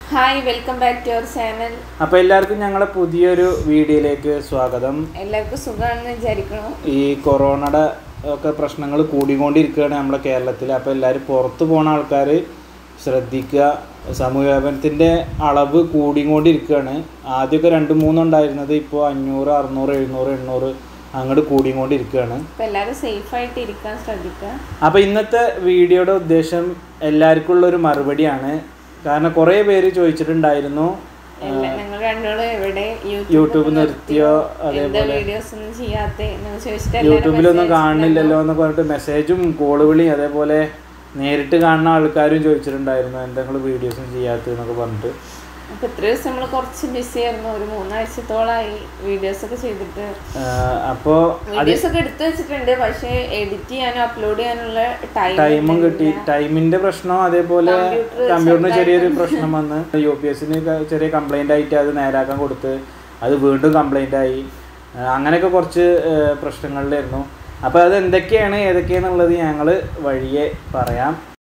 Hi welcome back to our channel അപ്പോൾ എല്ലാവർക്കും ഞങ്ങളുടെ പുതിയൊരു വീഡിയോയിലേക്ക് സ്വാഗതം എല്ലാവർക്കും സുഖമാണെന്ന് വിചാരിക്കണം ഈ കൊറോണയുടെ ഒക്കെ പ്രശ്നങ്ങൾ കൂടിക്കൊണ്ടിരിക്കുകയാണ് നമ്മുടെ കേരളത്തിൽ അപ്പോൾ എല്ലാവരും പുറത്ത് പോണ ആൾക്കാർ ശ്രദ്ധിക്കുക സമൂഹവ്യാപനത്തിൻ്റെ അളവ് കൂടിക്കൊണ്ടിരിക്കുകയാണ് ആദ്യമൊക്കെ രണ്ട് മൂന്നുണ്ടായിരുന്നത് ഇപ്പോൾ അഞ്ഞൂറ് അറുന്നൂറ് എഴുന്നൂറ് എണ്ണൂറ് അങ്ങോട്ട് കൂടിക്കൊണ്ടിരിക്കുകയാണ് അപ്പം എല്ലാവരും സേഫ് ആയിട്ട് ഇരിക്കാൻ ശ്രദ്ധിക്കുക അപ്പോൾ ഇന്നത്തെ വീഡിയോയുടെ ഉദ്ദേശം എല്ലാവർക്കും ഉള്ളൊരു മറുപടിയാണ് കാരണം കുറേ പേര് ചോദിച്ചിട്ടുണ്ടായിരുന്നു എല്ലാ ഞങ്ങൾ രണ്ടോളും എവിടെ യൂട്യൂബ് നിർത്തിയോ എന്താ വീഡിയോസ് ഒന്നും ചെയ്യാത്ത എന്ന് ചോദിച്ചിട്ട് എല്ലാവരും യൂട്യൂബിലൊന്നും കാണുന്നില്ലല്ലോ എന്ന് പറഞ്ഞിട്ട് മെസ്സേജും കോള് വിളിയും അതേപോലെ നേരിട്ട് കാണുന്ന ആൾക്കാരും ചോദിച്ചിട്ടുണ്ടായിരുന്നു എന്തെങ്കിലും വീഡിയോസും ചെയ്യാത്തതെന്നൊക്കെ പറഞ്ഞിട്ട് അപ്പൊ ഇത്ര ദിവസം നമ്മൾ കുറച്ച് ബിസി ആയിരുന്നു ഒരു മൂന്നാഴ്ചത്തോളമായി വീഡിയോസ് ഒക്കെ ചെയ്തിട്ട് അപ്പോൾ വീഡിയോസ് ഒക്കെ എടുത്തു വെച്ചിട്ടുണ്ട് പക്ഷേ എഡിറ്റ് ചെയ്യാനും അപ്ലോഡ് ചെയ്യാനുള്ള ടൈം ടൈമും കിട്ടി ടൈമിന്റെ പ്രശ്നം അതേപോലെ കമ്പ്യൂട്ടറിന് ചെറിയൊരു പ്രശ്നം വന്ന് യു പി എസിന് ചെറിയ കംപ്ലൈന്റ് ആയിട്ട് അത് നേരാക്കാൻ കൊടുത്ത് അത് വീണ്ടും കംപ്ലൈന്റ് ആയി ആ, അങ്ങനെയൊക്കെ കുറച്ച് ആ, പ്രശ്നങ്ങളിലായിരുന്നു അപ്പോൾ അത് എന്തൊക്കെയാണ് ഏതൊക്കെയാണെന്നുള്ളത് ഞങ്ങൾ വഴിയെ പറയാം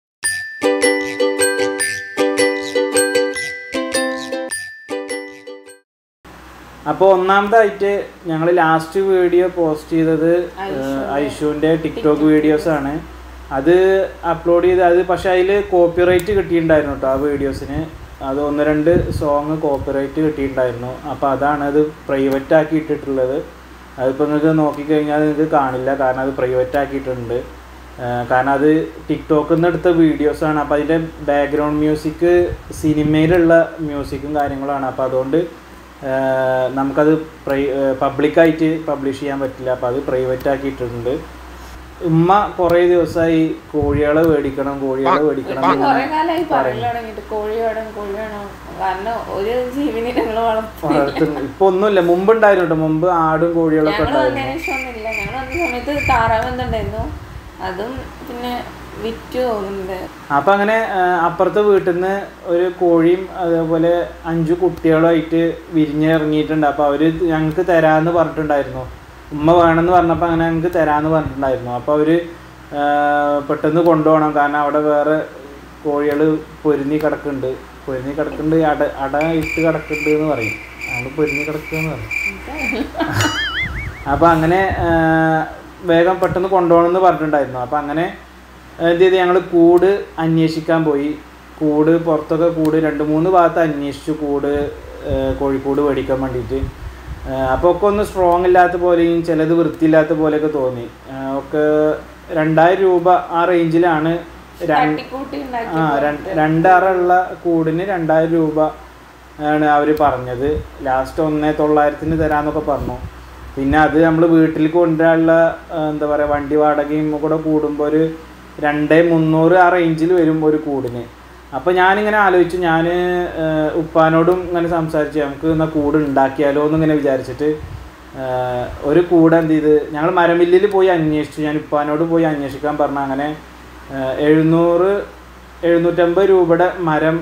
അപ്പോൾ ഒന്നാമതായിട്ട് ഞങ്ങൾ ലാസ്റ്റ് വീഡിയോ പോസ്റ്റ് ചെയ്തത് ഐഷുവിൻ്റെ ടിക്ടോക്ക് വീഡിയോസ് ആണ് അത് അപ്ലോഡ് ചെയ്ത് അത് പക്ഷെ അതിൽ കോപ്പിറൈറ്റ് കിട്ടിയിട്ടുണ്ടായിരുന്നു കേട്ടോ ആ വീഡിയോസിന് അത് ഒന്ന് രണ്ട് സോങ് കോപ്പിറൈറ്റ് കിട്ടിയിട്ടുണ്ടായിരുന്നു അപ്പോൾ അതാണ് അത് പ്രൈവറ്റ് ആക്കി ഇട്ടിട്ടുള്ളത് അതിപ്പോൾ നിങ്ങൾക്ക് നോക്കിക്കഴിഞ്ഞാൽ നിങ്ങൾക്ക് കാണില്ല കാരണം അത് പ്രൈവറ്റ് ആക്കിയിട്ടുണ്ട് ആ, കാരണം അത് ടിക്ടോക്കിൽ നിന്ന് എടുത്ത വീഡിയോസാണ് അപ്പോൾ അതിൻ്റെ ബാക്ക്ഗ്രൗണ്ട് മ്യൂസിക് സിനിമയിലുള്ള മ്യൂസിക്കും കാര്യങ്ങളാണ് അപ്പോൾ അതുകൊണ്ട് ആ, നമുക്കത് പ്രൈ പബ്ലിക്കായിട്ട് പബ്ലിഷ് ചെയ്യാൻ പറ്റില്ല അപ്പോൾ അത് പ്രൈവറ്റ് ആക്കിയിട്ടുണ്ട് ഉമ്മ കുറേ ദിവസമായി കോഴികളെ മേടിക്കണം കോഴികളെ മേടിക്കണം എന്ന് കുറെ കാലമായി പറയൽ തുടങ്ങിയിട്ട് കോഴി വേണം കോഴി വേണം കാരണം ഒരു ജീവനെ ഞങ്ങൾ വളർത്തും വളർത്തുന്നു ഇപ്പൊ ഒന്നുമില്ല മുമ്പ് ഉണ്ടായിരുന്നു കേട്ടോ മുമ്പ് ആടും കോഴികളൊക്കെ ഞങ്ങൾ ഉണ്ടായിരുന്നു വന്നതിന് ശേഷം ഒന്നുമില്ല ഞങ്ങൾ വന്ന സമയത്ത് താറാവ് എന്തുണ്ടായിരുന്നു അതും പിന്നെ വിറ്റു തോന്നുന്നുണ്ട് അപ്പൊ അങ്ങനെ ആ, അപ്പുറത്തെ വീട്ടിൽ നിന്ന് ഒരു കോഴിയും അതേപോലെ അഞ്ചു കുട്ടികളുമായിട്ട് വിരിഞ്ഞിറങ്ങിയിട്ടുണ്ട് അപ്പൊ അവര് ഞങ്ങൾക്ക് തരാന്ന് പറഞ്ഞിട്ടുണ്ടായിരുന്നു ഉമ്മ വേണമെന്ന് പറഞ്ഞപ്പോൾ അങ്ങനെ ഞങ്ങൾക്ക് തരാന്ന് പറഞ്ഞിട്ടുണ്ടായിരുന്നു അപ്പൊ അവര് ആ, പെട്ടെന്ന് കൊണ്ടുപോകണം കാരണം അവിടെ വേറെ കോഴികൾ പൊരുന്നി കിടക്കുന്നുണ്ട് പൊരുന്നി കിടക്കുന്നുണ്ട് അട അട ഇട്ട് കിടക്കുന്നുണ്ട് എന്ന് പറയും ഞങ്ങൾ പൊരുന്നി കിടക്കുക എന്ന് പറയും അപ്പോൾ അങ്ങനെ ആ, വേഗം പെട്ടെന്ന് കൊണ്ടുപോകണമെന്ന് പറഞ്ഞിട്ടുണ്ടായിരുന്നു അപ്പോൾ അങ്ങനെ എന്ത് ചെയ്ത് ഞങ്ങൾ കൂട് അന്വേഷിക്കാൻ പോയി കൂട് പുറത്തൊക്കെ കൂട് രണ്ട് മൂന്ന് ഭാഗത്ത് അന്വേഷിച്ചു കൂട് ആ, കോഴിക്കൂട് മേടിക്കാൻ വേണ്ടിയിട്ട് അപ്പോൾ ഒക്കെ ഒന്ന് സ്ട്രോങ് ഇല്ലാത്ത പോലെയും ചിലത് വൃത്തിയില്ലാത്ത പോലെയൊക്കെ തോന്നി ആ, ഒക്കെ രണ്ടായിരം രൂപ ആ റേഞ്ചിലാണ് രണ്ട് തട്ടിക്കൂട്ടി ഉണ്ടാക്കി ആ രണ്ട് രണ്ടറയുള്ള കൂടിന് രണ്ടായിരം രൂപ ആണ് അവർ പറഞ്ഞത് ലാസ്റ്റ് ഒന്നേ തൊള്ളായിരത്തിന് തരാന്നൊക്കെ പറഞ്ഞു പിന്നെ അത് നമ്മൾ വീട്ടിൽ കൊണ്ടുവരാനുള്ള ആ, എന്താ പറയുക വണ്ടി വാടകയും കൂടെ കൂടുമ്പോൾ ഒരു രണ്ടേ മുന്നൂറ് ആ റേഞ്ചിൽ വരും ഒരു കൂടിന് അപ്പോൾ ഞാനിങ്ങനെ ആലോചിച്ചു ഞാൻ ഉപ്പാനോടും ഇങ്ങനെ സംസാരിച്ചു നമുക്ക് എന്നാൽ കൂട് ഉണ്ടാക്കിയാലോ എന്നിങ്ങനെ വിചാരിച്ചിട്ട് ആ, ഒരു കൂട് എന്ത് ചെയ്ത് ഞങ്ങൾ മരമില്ലിൽ പോയി അന്വേഷിച്ചു ഞാൻ ഉപ്പാനോട് പോയി അന്വേഷിക്കാൻ പറഞ്ഞു അങ്ങനെ ആ, എഴുന്നൂറ് എഴുന്നൂറ്റമ്പത് രൂപയുടെ മരം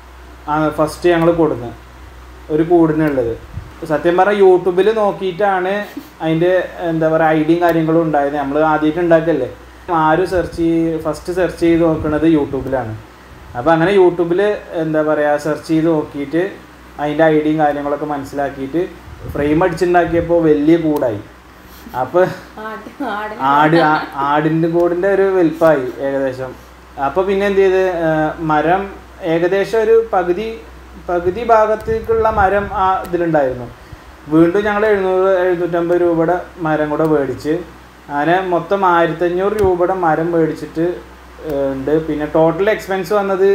ഫസ്റ്റ് ഞങ്ങൾ കൊടുന്ന് ഒരു കൂടിനുള്ളത് സത്യം പറഞ്ഞാൽ യൂട്യൂബിൽ നോക്കിയിട്ടാണ് അതിൻ്റെ എന്താ പറയുക ഐഡിയയും കാര്യങ്ങളും ഉണ്ടായത് നമ്മൾ ആദ്യമായിട്ട് ഉണ്ടാക്കല്ലേ ആരും സെർച്ച് ചെയ്ത് ഫസ്റ്റ് സെർച്ച് ചെയ്ത് നോക്കുന്നത് യൂട്യൂബിലാണ് അപ്പോൾ അങ്ങനെ യൂട്യൂബിൽ എന്താ പറയുക സെർച്ച് ചെയ്ത് നോക്കിയിട്ട് അതിൻ്റെ ഐഡിയയും കാര്യങ്ങളൊക്കെ മനസ്സിലാക്കിയിട്ട് ഫ്രെയിം അടിച്ചുണ്ടാക്കിയപ്പോൾ വലിയ കൂടായി അപ്പോൾ ആട് ആട് ആട് ആ- ആടിൻ്റെ കൂടിൻ്റെ ഒരു വലിപ്പമായി ഏകദേശം അപ്പോൾ പിന്നെ എന്ത് ചെയ്ത് ആ, മരം ഏകദേശം ഒരു പകുതി പകുതി ഭാഗത്തേക്കുള്ള മരം ആ ഇതിലുണ്ടായിരുന്നു വീണ്ടും ഞങ്ങൾ എഴുന്നൂറ് എഴുന്നൂറ്റമ്പത് രൂപയുടെ മരം കൂടെ മേടിച്ച് അങ്ങനെ മൊത്തം ആയിരത്തഞ്ഞൂറ് രൂപയുടെ മരം മേടിച്ചിട്ട് ഏ, ഉണ്ട് പിന്നെ ടോട്ടൽ എക്സ്പെൻസ് വന്നത്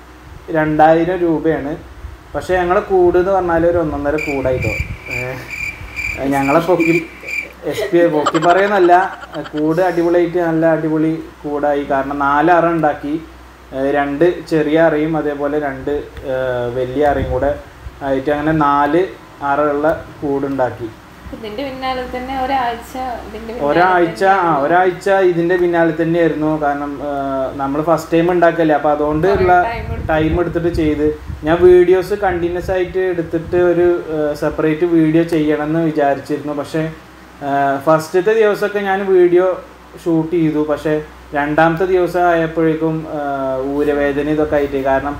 രണ്ടായിരം രൂപയാണ് പക്ഷേ ഞങ്ങളെ കൂട് എന്ന് പറഞ്ഞാൽ ഒരു ഒന്നൊന്നര കൂടായിട്ടോ ഏഹ് ഞങ്ങളെ പൊക്കി എസ് പി പൊക്കി പറയുന്നല്ല കൂട് അടിപൊളിയായിട്ട് നല്ല അടിപൊളി കൂടായി കാരണം നാല് അറ ഉണ്ടാക്കി ഏഹ് രണ്ട് ചെറിയ അറയും അതേപോലെ രണ്ട് ഏഹ് വലിയ അറയും കൂടെ ആയിട്ട് അങ്ങനെ നാല് അറയുള്ള കൂടുണ്ടാക്കി ഇതിന്റെ പിന്നാലെ തന്നെ ഒരാഴ്ച ഇതിന്റെ പിന്നാലെ ഒരാഴ്ച ആ ഒരാഴ്ച ഇതിന്റെ പിന്നാലെ തന്നെയായിരുന്നു കാരണം നമ്മൾ ഫസ്റ്റ് ടൈം ഉണ്ടാക്കല്ലേ അപ്പൊ അതുകൊണ്ട് ഉള്ള time എടുത്തു. ടൈം എടുത്തിട്ട് ചെയ്ത് ഞാൻ വീഡിയോസ് കണ്ടിന്യൂസ് ആയിട്ട് എടുത്തിട്ട് ഒരു സെപ്പറേറ്റ് വീഡിയോ ചെയ്യണം എന്ന് വിചാരിച്ചിരുന്നു പക്ഷേ ഫസ്റ്റത്തെ ദിവസമൊക്കെ ഞാൻ വീഡിയോ ഷൂട്ട് ചെയ്തു പക്ഷേ രണ്ടാമത്തെ ദിവസം ആയപ്പോഴേക്കും ആ, ഊരവേദന ഇതൊക്കെ ആയിട്ട് കാരണം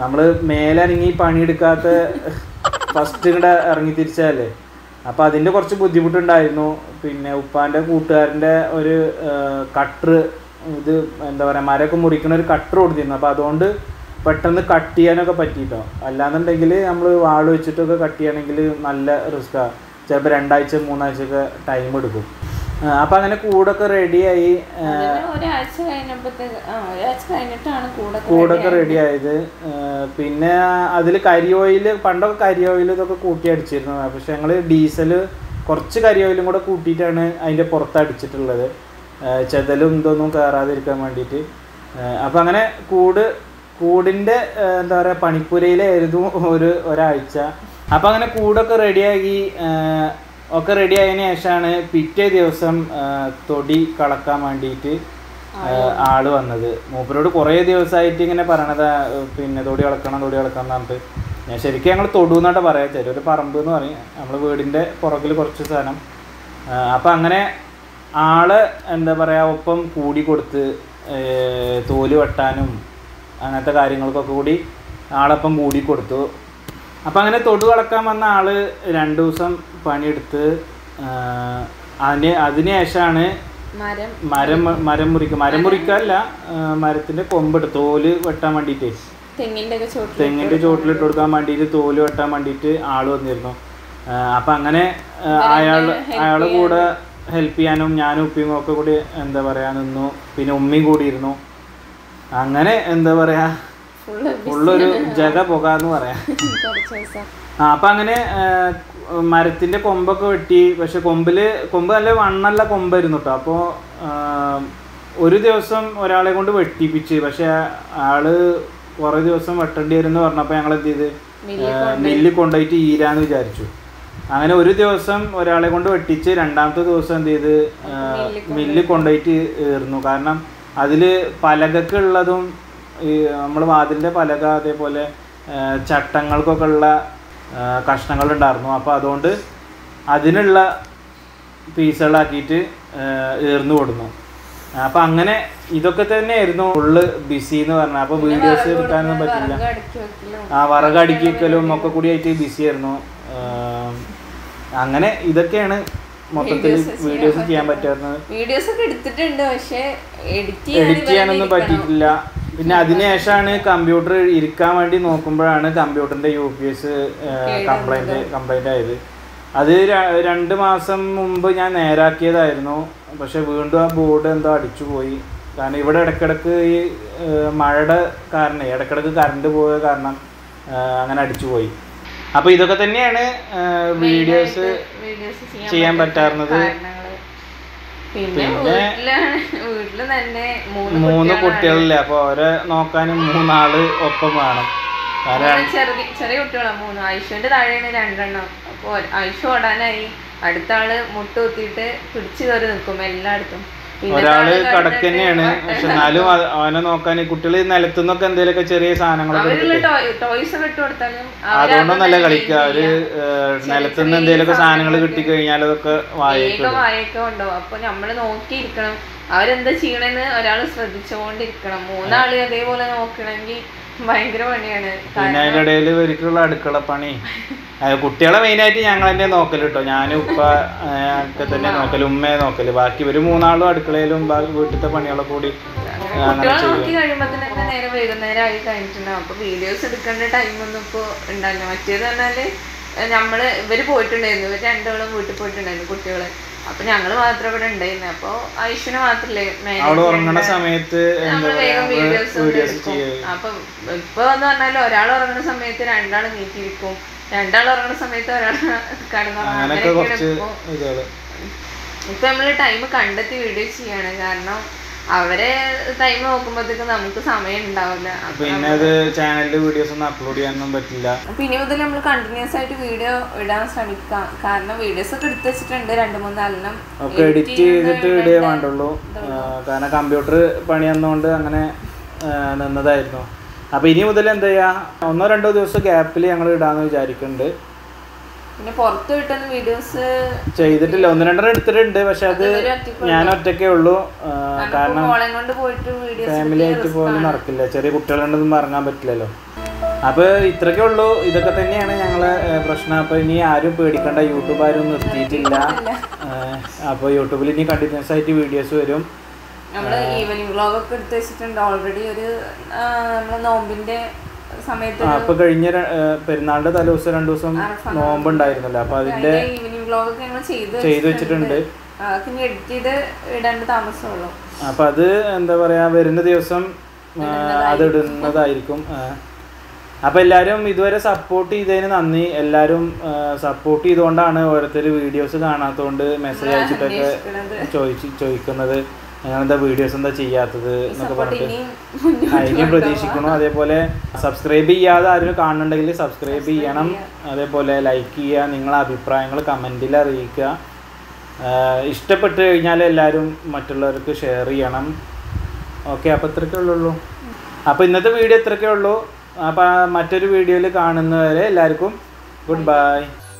നമ്മൾ മേലനങ്ങി പണിയെടുക്കാത്ത ഫസ്റ്റ് ഇങ്ങടെ ഇറങ്ങി തിരിച്ചതല്ലേ അപ്പോൾ അതിൻ്റെ കുറച്ച് ബുദ്ധിമുട്ടുണ്ടായിരുന്നു പിന്നെ ഉപ്പാൻ്റെ കൂട്ടുകാരൻ്റെ ഒരു കട്ടർ ഇത് എന്താ പറയുക മരമൊക്കെ മുറിക്കുന്ന ഒരു കട്ടർ കൊടുത്തിരുന്നു അപ്പോൾ അതുകൊണ്ട് പെട്ടെന്ന് കട്ട് ചെയ്യാനൊക്കെ പറ്റിയിട്ടോ അല്ലാന്നുണ്ടെങ്കിൽ നമ്മൾ വാൾ വെച്ചിട്ടൊക്കെ കട്ട് ചെയ്യണമെങ്കിൽ നല്ല റിസ്ക്കാണ് ചിലപ്പോൾ രണ്ടാഴ്ച മൂന്നാഴ്ചയൊക്കെ ടൈം എടുക്കും അപ്പം അങ്ങനെ കൂടൊക്കെ റെഡിയായി അതിന് ഒരാഴ്ച കഴിഞ്ഞപ്പോഴത്തേക്ക് ആ ഒരാഴ്ച കഴിഞ്ഞിട്ടാണ് കൂടെ കൂടൊക്കെ റെഡി ആയത് ഏർ പിന്നെ അതിൽ കരി ഓയിൽ പണ്ടൊക്കെ കരി ഓയിൽ ഇതൊക്കെ കൂട്ടി അടിച്ചിരുന്നു പക്ഷെ ഞങ്ങൾ ഡീസൽ കുറച്ച് കരി ഓയിലും കൂടെ കൂട്ടിയിട്ടാണ് അതിൻ്റെ പുറത്ത് അടിച്ചിട്ടുള്ളത് ഏർ ചെതലും ഇതൊന്നും കയറാതിരിക്കാൻ വേണ്ടിയിട്ട് അപ്പം അങ്ങനെ കൂട് കൂടിൻ്റെ ഏർ എന്താ പറയുക പണിപ്പുരയിലായിരുന്നു ഒരു ഒരാഴ്ച അപ്പം അങ്ങനെ കൂടൊക്കെ റെഡിയാക്കി ഒക്കെ റെഡി ആയതിനു ശേഷമാണ് പിറ്റേ ദിവസം ഏർ തൊടി കളക്കാൻ വേണ്ടിയിട്ട് ഏഹ് ആള് വന്നത് മൂപ്പരോട് കുറേ ദിവസമായിട്ട് ഇങ്ങനെ പറയണത് പിന്നെ തൊടി കളക്കണം തൊടി കളക്കണം എന്ന് പറഞ്ഞിട്ട് ഞാൻ ശരിക്കും ഞങ്ങൾ തൊടു എന്നാട്ട് പറയാം ചിലർ പറമ്പ് എന്ന് പറയും നമ്മൾ വീടിൻ്റെ പുറകിൽ കുറച്ച് സ്ഥലം ഏഹ് അപ്പം അങ്ങനെ ആള് എന്താ പറയുക ഒപ്പം കൂടി കൊടുത്ത് ഏഹ് തോല് വെട്ടാനും അങ്ങനത്തെ കാര്യങ്ങൾക്കൊക്കെ കൂടി ആളൊപ്പം കൂടി കൊടുത്തു അപ്പം അങ്ങനെ തൊടു കളക്കാൻ വന്ന ആള് രണ്ട് ദിവസം പണിയെടുത്ത് ഏഹ് അതിന് അതിന് ശേഷമാണ് മരം മരം മരം മുറിക്കുക മരം മുറിക്കല്ല മരത്തിന്റെ കൊമ്പെടു തോല് വെട്ടാൻ വേണ്ടിയിട്ട് തെങ്ങിന്റെ ഒക്കെ ചോട്ടിൽ തെങ്ങിന്റെ ചോട്ടിലിട്ട് കൊടുക്കാൻ വേണ്ടിയിട്ട് തോല് വെട്ടാൻ വേണ്ടിയിട്ട് ആള് വന്നിരുന്നു ആ, അപ്പൊ അങ്ങനെ ആ, അയാൾ അയാളെ കൂടെ ഹെൽപ്പ് ചെയ്യാനും ഞാനും ഉപ്പിയും ഒക്കെ കൂടി എന്താ പറയാ നിന്നു പിന്നെ ഉമ്മയും കൂടി ഇരുന്നു അങ്ങനെ എന്താ പറയാ ഫുള്ള് ഉള്ളൊരു ജഗ പുകാന്ന് പറയാം കുറച്ച് ദിവസം ആ അപ്പം അങ്ങനെ ആ, മരത്തിന്റെ കൊമ്പൊക്കെ വെട്ടി പക്ഷെ കൊമ്പില് കൊമ്പ് നല്ല വണ്ണല്ല കൊമ്പായിരുന്നു കേട്ടോ അപ്പോൾ ഒരു ദിവസം ഒരാളെ കൊണ്ട് വെട്ടിപ്പിച്ച് പക്ഷെ ആള് കുറേ ദിവസം വെട്ടേണ്ടി വരും എന്ന് പറഞ്ഞപ്പോൾ ഞങ്ങൾ എന്ത് ചെയ്ത് മില്ലിൽ കൊണ്ടുപോയിട്ട് ഈരാന്ന് വിചാരിച്ചു അങ്ങനെ ഒരു ദിവസം ഒരാളെ കൊണ്ട് വെട്ടിച്ച് രണ്ടാമത്തെ ദിവസം എന്ത് ചെയ്ത് ആ, മില്ലിൽ കൊണ്ടുപോയിട്ട് ഏറുന്നു കാരണം അതിൽ പലകക്ക് ഉള്ളതും ഈ നമ്മൾ വാതിലിൻ്റെ പലക അതേപോലെ ആ, ചട്ടങ്ങൾക്കൊക്കെ ഉള്ള കഷ്ണങ്ങൾ ഉണ്ടായിരുന്നു അപ്പോൾ അതുകൊണ്ട് അതിനുള്ള പീസുകളാക്കിയിട്ട് ഏർന്നു കൊടുന്നു അപ്പം അങ്ങനെ ഇതൊക്കെ തന്നെയായിരുന്നു ഫുള്ള് ബിസി എന്ന് പറഞ്ഞാൽ അപ്പോൾ വീഡിയോസ് എടുക്കാനൊന്നും പറ്റില്ല വിറക് അടുക്കി വെക്കലും ആ വിറക് അടുക്കിക്കലും ഒക്കെ കൂടി ആയിട്ട് ബിസി ആയിരുന്നു ആം, അങ്ങനെ ഇതൊക്കെയാണ് മൊത്തത്തിൽ വീഡിയോസ് ചെയ്യാൻ പറ്റാറുന്നത് വീഡിയോസ് ഒക്കെ എടുത്തിട്ടുണ്ട് പക്ഷെ എഡിറ്റ് എഡിറ്റ് ചെയ്യാനൊന്നും പറ്റിയിട്ടില്ല പിന്നെ അതിനുശേഷമാണ് കമ്പ്യൂട്ടർ ഇരിക്കാൻ വേണ്ടി നോക്കുമ്പോഴാണ് കമ്പ്യൂട്ടറിന്റെ U P S complaint complaint ആയത് അത് ര- രണ്ട് മാസം മുമ്പ് ഞാൻ നേരാക്കിയതായിരുന്നു പക്ഷെ വീണ്ടും ആ ബോർഡ് എന്തോ അടിച്ചു പോയി കാരണം ഇവിടെ ഇടക്കിടക്ക് ഈ ഏഹ്, മഴയുടെ കാരണം ഇടക്കിടക്ക് കറണ്ട് പോയ കാരണം ഏഹ്, അങ്ങനെ അടിച്ചു പോയി അപ്പൊ ഇതൊക്കെ തന്നെയാണ് വീഡിയോസ് വീഡിയോസ് ചെയ്യാൻ പറ്റാറുന്നത് കാരണങ്ങള് പിന്നെ വീട്ടിലാണ് വീട്ടില് തന്നെ മൂന്ന് മൂന്ന് കുട്ടികളില്ലേ അപ്പൊ അവരെ നോക്കാനും മൂന്നാള് ഒപ്പം വേണം കാരണം മൂന്ന് ചെറിയ ചെറിയ കുട്ടികളാണ് മൂന്ന് ഐശുവിന്റെ താഴെയാണ് രണ്ടെണ്ണം അപ്പൊ ഐശു ഓടാനായി അടുത്ത ആള് മുട്ട് കുത്തിയിട്ട് പിടിച്ചു കയറി നിൽക്കും എല്ലായിടത്തും പിന്നെ ഒരാള് കടക്ക് തന്നെയാണ് പക്ഷെ എന്നാലും അത് അവനെ നോക്കാൻ കുട്ടികൾ നിലത്തുനിന്നൊക്കെ എന്തെങ്കിലുമൊക്കെ ചെറിയ സാധനങ്ങളൊക്കെ അവരുള്ള ടോയ്സ് ഒക്കെ ഇട്ട് കൊടുത്താലും അതുകൊണ്ടൊന്നല്ല കളിക്കുക അവര് ഏഹ്, നിലത്തുനിന്ന് എന്തെങ്കിലുമൊക്കെ സാധനങ്ങൾ കിട്ടിക്കഴിഞ്ഞാൽ അതൊക്കെ വായിക്കും വേഗം വായൊക്കെ ഉണ്ടാവും അപ്പൊ നമ്മള് നോക്കിയിരിക്കണം അവരെന്താ ചെയ്യണെന്ന് ഒരാൾ ശ്രദ്ധിച്ചുകൊണ്ടിരിക്കണം മൂന്നാള് അതേപോലെ നോക്കണമെങ്കിൽ ഭയങ്കര പണിയാണ് പിന്നെ അതിൻ്റെ ഇടയിൽ ഇവർക്കുള്ള അടുക്കള പണി അത് കുട്ടികളെ മെയിനായിട്ട് ഞങ്ങൾ തന്നെ നോക്കല് കേട്ടോ ഞാനും ഉപ്പ ഏഹ്, ഒക്കെ തന്നെ നോക്കല് ഉമ്മയെ നോക്കല് ബാക്കി ഇവര് മൂന്നാളും അടുക്കളയിലും ബാക്കി വീട്ടിലത്തെ പണികളൊക്കെ കൂടി ഏഹ്, അങ്ങനെ കുട്ടികളെ ചെയ്യും നോക്കി കഴിയുമ്പോ തന്നെ നേരെ വൈകുന്നേരം ആയി കഴിഞ്ഞിട്ടുണ്ടാവും അപ്പൊ വീഡിയോസ് എടുക്കേണ്ട ടൈമൊന്നും ഇപ്പൊ ഉണ്ടാവില്ല മറ്റേത് പറഞ്ഞാല് ഏഹ് നമ്മള് ഇവര് പോയിട്ടുണ്ടായിരുന്നു ഇവര് രണ്ടോളം വീട്ടിൽ പോയിട്ടുണ്ടായിരുന്നു കുട്ടികള് അപ്പൊ ഞങ്ങള് മാത്രം ഇവിടെ ഉണ്ടായിരുന്നു അപ്പൊ ഐശ്വര്യ മാത്രല്ലേ manage അവള് ഉറങ്ങണ ചെയ്യണ്ട. സമയത്ത് എന്താ നമ്മള് പറയാ വേഗം വീഡിയോസ് വീഡിയോസ് എടുക്കും ചെയ്യും അപ്പൊ ഇപ്പൊ എന്ന് പറഞ്ഞാല് ഒരാൾ ഉറങ്ങുന്ന സമയത്ത് രണ്ടാൾ നീക്കിയിരിക്കും രണ്ടാൾ ഉറങ്ങുന്ന സമയത്ത് ഒരാൾ കിടന്നുറങ്ങും അങ്ങനെയൊക്കെ അങ്ങനെയൊക്കെയാണ് കുറച്ച് ഇപ്പൊ ഇതുകള് ഇപ്പൊ നമ്മള് ടൈം കണ്ടെത്തി വീഡിയോ ചെയ്യാണ് കാരണം അവരെ ടൈം നോക്കുമ്പോഴത്തേക്ക് നമുക്ക് സമയം ഉണ്ടാവില്ല അപ്പൊ പിന്നെ അത് ചാനലിൽ വീഡിയോസ് ഒന്നും അപ്ലോഡ് ചെയ്യാനൊന്നും പറ്റില്ല അപ്പൊ ഇനി മുതൽ നമ്മൾ കണ്ടിന്യൂസ് ആയിട്ട് വീഡിയോ ഇടാൻ ശ്രമിക്കാം കാരണം വീഡിയോസ് ഒക്കെ എടുത്ത് വെച്ചിട്ടുണ്ട് രണ്ട് മൂന്ന് നാലെണ്ണം ഒക്കെ എഡിറ്റ് ചെയ്തിട്ട് ഇടേ വേണ്ടുള്ളൂ ആ, കാരണം കമ്പ്യൂട്ടർ പണി വന്നുകൊണ്ട് അങ്ങനെ ആ, നിന്നതായിരുന്നു അപ്പൊ ഇനി മുതൽ എന്താ ചെയ്യാ ഒന്നോ രണ്ടോ ദിവസം ഗ്യാപ്പിൽ ഞങ്ങൾ ഇടാന്ന് വിചാരിക്കുന്നുണ്ട് പിന്നെ പുറത്ത് കിട്ടുന്ന വീഡിയോസ് ചെയ്തിട്ടില്ല ഒന്ന് രണ്ടെണ്ണം എടുത്തിട്ടുണ്ട് പക്ഷെ അത് ഒരു ഒറ്റയ്ക്ക് ഞാൻ ഒറ്റയ്ക്കേ ഉള്ളൂ ആ, കാരണം മോളെ കൊണ്ട് പോയിട്ട് വീഡിയോസ് ഫാമിലി ആയിട്ട് പോലും നടക്കില്ല ചെറിയ കുട്ടികളുണ്ടെന്നും ഇറങ്ങാൻ പറ്റില്ലല്ലോ അപ്പോൾ ഇത്രയൊക്കെ ഉള്ളൂ ഇതൊക്കെ തന്നെയാണ് ഞങ്ങളെ ഏഹ്, പ്രശ്നം അപ്പോൾ ഇനി ആരും പേടിക്കേണ്ട യൂട്യൂബ് ആരും നിർത്തിയിട്ടില്ല അപ്പോൾ യൂട്യൂബിൽ ഇനി കണ്ടിന്യൂസ് ആയിട്ട് വീഡിയോസ് വരും നമ്മള് ഈവനിങ് വ്ളോഗ് ഒക്കെ എടുത്ത് വെച്ചിട്ടുണ്ട് ഓൾറെഡി ഒരു ആ, നമ്മളെ നോമ്പിന്റെ സമയത്ത് ആ അപ്പോൾ കഴിഞ്ഞ ര- ഏഹ്, പെരുന്നാളിൻ്റെ തലേദിവസം രണ്ട് ദിവസം നോമ്പുണ്ടായിരുന്നല്ലോ അപ്പോൾ അതിൻ്റെ ഈവനിങ് വ്ളോഗ് ഒക്കെ ഞങ്ങൾ ചെയ്ത് ചെയ്ത് വെച്ചിട്ടുണ്ട് അതൊക്കെ ഇനി എഡിറ്റ് ചെയ്ത് ഇടേണ്ട താമസമുള്ളൂ അപ്പം അത് എന്താ പറയുക വരുന്ന ദിവസം ആ, അത് ഇടുന്നതായിരിക്കും അപ്പം എല്ലാവരും ഇതുവരെ സപ്പോർട്ട് ചെയ്തതിന് നന്ദി എല്ലാവരും സപ്പോർട്ട് ചെയ്തുകൊണ്ടാണ് ഓരോരുത്തർ വീഡിയോസ് കാണാത്തതുകൊണ്ട് മെസ്സേജ് അയച്ചിട്ടൊക്കെ ചോദിച്ച് ചോദിക്കുന്നത് ഞങ്ങളെന്താ വീഡിയോസ് എന്താ ചെയ്യാത്തത് എന്നൊക്കെ പറഞ്ഞിട്ട് ഇനിയും മുന്നോട്ട് അതിനും പ്രതീക്ഷിക്കണം അതേപോലെ സബ്സ്ക്രൈബ് ചെയ്യാതെ ആരും കാണുന്നുണ്ടെങ്കിൽ സബ്സ്ക്രൈബ് ചെയ്യണം അതേപോലെ ലൈക്ക് ചെയ്യുക നിങ്ങളെ അഭിപ്രായങ്ങൾ കമൻറ്റിൽ അറിയിക്കുക ആഹ് ഇഷ്ടപ്പെട്ട് കഴിഞ്ഞാൽ എല്ലാവരും മറ്റുള്ളവർക്ക് ഷെയർ ചെയ്യണം ഓക്കെ അപ്പോൾ ഇത്രയൊക്കെ ഉള്ളൂ അപ്പോൾ ഇന്നത്തെ വീഡിയോ ഇത്രയൊക്കെ ഉള്ളൂ അപ്പോൾ മറ്റൊരു വീഡിയോയിൽ കാണുന്നവരെ എല്ലാവർക്കും ഗുഡ് ബൈ